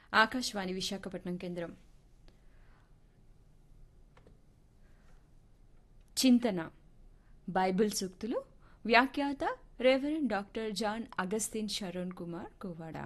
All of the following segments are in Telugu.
ఆకాశవాణి విశాఖపట్నం కేంద్రం చింతన బైబిల్ సూక్తులు వ్యాఖ్యాత reverend doctor John Augustine Sharan Kumar Kuvada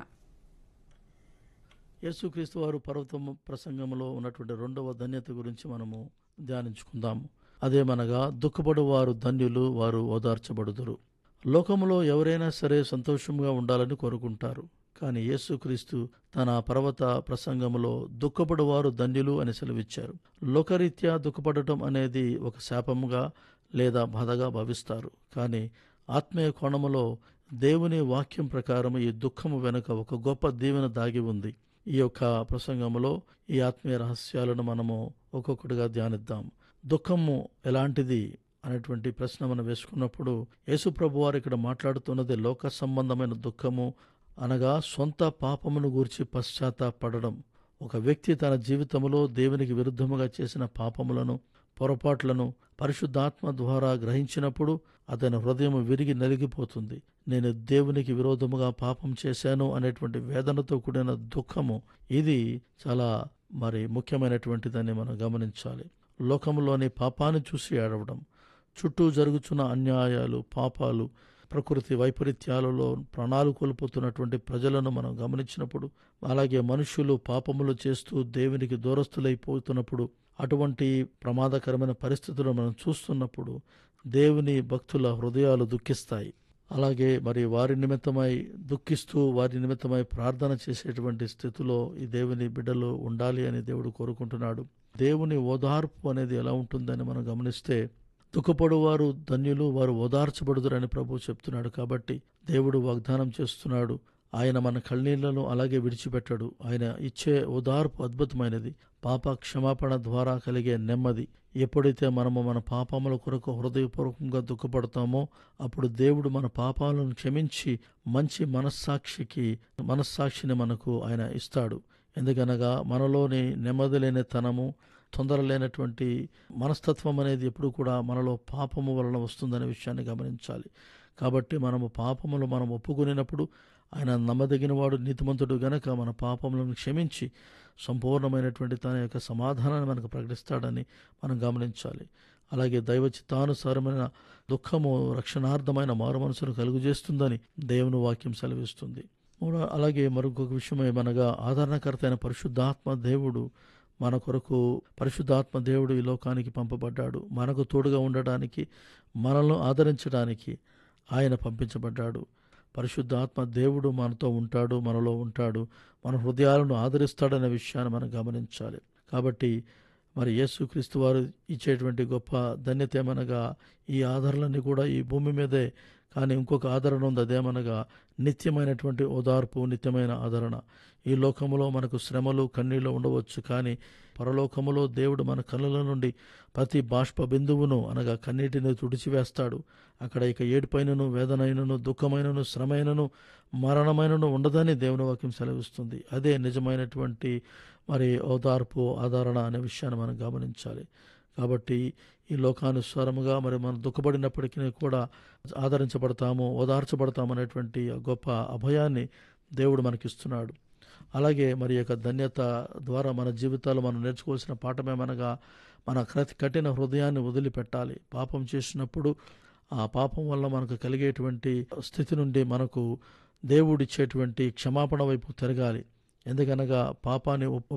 యేసుక్రీస్తు వారు పర్వతం ప్రసంగంలో ఉన్నటువంటి రెండవ ధన్యత గురించి మనము ధ్యానించుకుందాము అదేమనగా దుఃఖపడు వారు ధన్యులు వారు ఓదార్చబడుదురు లోకములో ఎవరైనా సరే సంతోషంగా ఉండాలని కోరుకుంటారు కానీ యేసుక్రీస్తు తన పర్వత ప్రసంగములో దుఃఖపడు వారు ధన్యులు అని సెలవిచ్చారు లోకరీత్యా దుఃఖపడటం అనేది ఒక శాపముగా లేదా బాధగా భావిస్తారు కానీ ఆత్మీయ కోణములో దేవుని వాక్యం ప్రకారం ఈ దుఃఖము వెనుక ఒక గొప్ప దీవెన దాగి ఉంది ఈ యొక్క ప్రసంగంలో ఈ ఆత్మీయ రహస్యాలను మనము ఒక్కొక్కటిగా ధ్యానిద్దాం దుఃఖము ఎలాంటిది అనేటువంటి ప్రశ్న మనం వేసుకున్నప్పుడు యేసుప్రభు వారు ఇక్కడ మాట్లాడుతున్నది లోక సంబంధమైన దుఃఖము అనగా సొంత పాపమును గూర్చి పశ్చాత్తాపడడం ఒక వ్యక్తి తన జీవితంలో దేవునికి విరుద్ధముగా చేసిన పాపములను పొరపాట్లను పరిశుద్ధాత్మ ద్వారా గ్రహించినప్పుడు అతని హృదయం విరిగి నలిగిపోతుంది నేను దేవునికి విరోధముగా పాపం చేశాను అనేటువంటి వేదనతో కూడిన దుఃఖము ఇది చాలా మరి ముఖ్యమైనటువంటిదని మనం గమనించాలి లోకంలోని పాపాన్ని చూసి ఏడవడం చుట్టూ జరుగుతున్న అన్యాయాలు పాపాలు ప్రకృతి వైపరీత్యాలలో ప్రాణాలు కోల్పోతున్నటువంటి ప్రజలను మనం గమనించినప్పుడు అలాగే మనుషులు పాపములు చేస్తూ దేవునికి దూరస్తులైపోతున్నప్పుడు అటువంటి ప్రమాదకరమైన పరిస్థితులను మనం చూస్తున్నప్పుడు దేవుని భక్తుల హృదయాలు దుఃఖిస్తాయి అలాగే మరి వారి నిమిత్తమై దుఃఖిస్తూ వారి నిమిత్తమై ప్రార్థన చేసేటువంటి స్థితిలో ఈ దేవుని బిడ్డలు ఉండాలి అని దేవుడు కోరుకుంటున్నాడు దేవుని ఓదార్పు అనేది ఎలా ఉంటుందని మనం గమనిస్తే దుఃఖపడు వారు ధన్యులు వారు ఓదార్చబడుదురని ప్రభు చెప్తున్నాడు కాబట్టి దేవుడు వాగ్దానం చేస్తున్నాడు ఆయన మన కళ్ళనీళ్లను అలాగే విడిచిపెట్టడు ఆయన ఇచ్చే ఓదార్పు అద్భుతమైనది పాప క్షమాపణ ద్వారా కలిగే నెమ్మది ఎప్పుడైతే మనము మన పాపముల కొరకు హృదయపూర్వకంగా దుఃఖపడతామో అప్పుడు దేవుడు మన పాపాలను క్షమించి మంచి మనస్సాక్షికి మనస్సాక్షిని మనకు ఆయన ఇస్తాడు ఎందుకనగా మనలోని నెమ్మది లేని తనము తొందర లేనటువంటి మనస్తత్వం అనేది ఎప్పుడు కూడా మనలో పాపము వలన వస్తుందనే విషయాన్ని గమనించాలి కాబట్టి మనము పాపములు మనం ఒప్పుకునేటప్పుడు ఆయన నమ్మదగినవాడు నీతిమంతుడు గనక మన పాపములను క్షమించి సంపూర్ణమైనటువంటి తన యొక్క సమాధానాన్ని మనకు ప్రకటిస్తాడని మనం గమనించాలి అలాగే దైవ చిత్తానుసారమైన దుఃఖము రక్షణార్థమైన మారు మనసును కలుగజేస్తుందని దేవుని వాక్యం సెలవిస్తుంది అలాగే మరొక విషయం ఏమనగా ఆదరణకర్త అయిన పరిశుద్ధాత్మ దేవుడు మన కొరకు పరిశుద్ధాత్మ దేవుడు ఈ లోకానికి పంపబడ్డాడు మనకు తోడుగా ఉండడానికి మనల్ని ఆదరించడానికి ఆయన పంపించబడ్డాడు పరిశుద్ధాత్మ దేవుడు మనతో ఉంటాడు మనలో ఉంటాడు మన హృదయాలను ఆదరిస్తాడనే విషయాన్ని మనం గమనించాలి కాబట్టి మరి యేసుక్రీస్తు వారు ఇచ్చేటువంటి గొప్ప ధన్యత ఏమనగా ఈ ఆదరణలన్నీ కూడా ఈ భూమి మీదే కానీ ఇంకొక ఆదరణ ఉంది అదేమనగా నిత్యమైనటువంటి ఓదార్పు నిత్యమైన ఆదరణ ఈ లోకములో మనకు శ్రమలు కన్నీళ్లు ఉండవచ్చు కానీ పరలోకములో దేవుడు మన కళ్ళల నుండి ప్రతి బాష్ప బిందువును అనగా కన్నీటిని తుడిచివేస్తాడు అక్కడ ఇక ఏడుపైనను వేదనైనను దుఃఖమైనను శ్రమైనను మరణమైనను ఉండదని దేవుని వాక్యం సెలవిస్తుంది అదే నిజమైనటువంటి మరి ఓదార్పు ఆదరణ అనే విషయాన్ని మనం గమనించాలి కాబట్టి ఈ లోకానుసారముగా మరి మనం దుఃఖపడినప్పటికీ కూడా ఆదరించబడతాము ఓదార్చబడతాము అనేటువంటి గొప్ప అభయాన్ని దేవుడు మనకిస్తున్నాడు అలాగే మరి యొక్క ధన్యత ద్వారా మన జీవితాలు మనం నేర్చుకోవాల్సిన పాఠమేమనగా మన కఠిన హృదయాన్ని వదిలిపెట్టాలి పాపం చేసినప్పుడు ఆ పాపం వల్ల మనకు కలిగేటువంటి స్థితి నుండి మనకు దేవుడిచ్చేటువంటి క్షమాపణ వైపు తిరగాలి ఎందుకనగా పాపాన్ని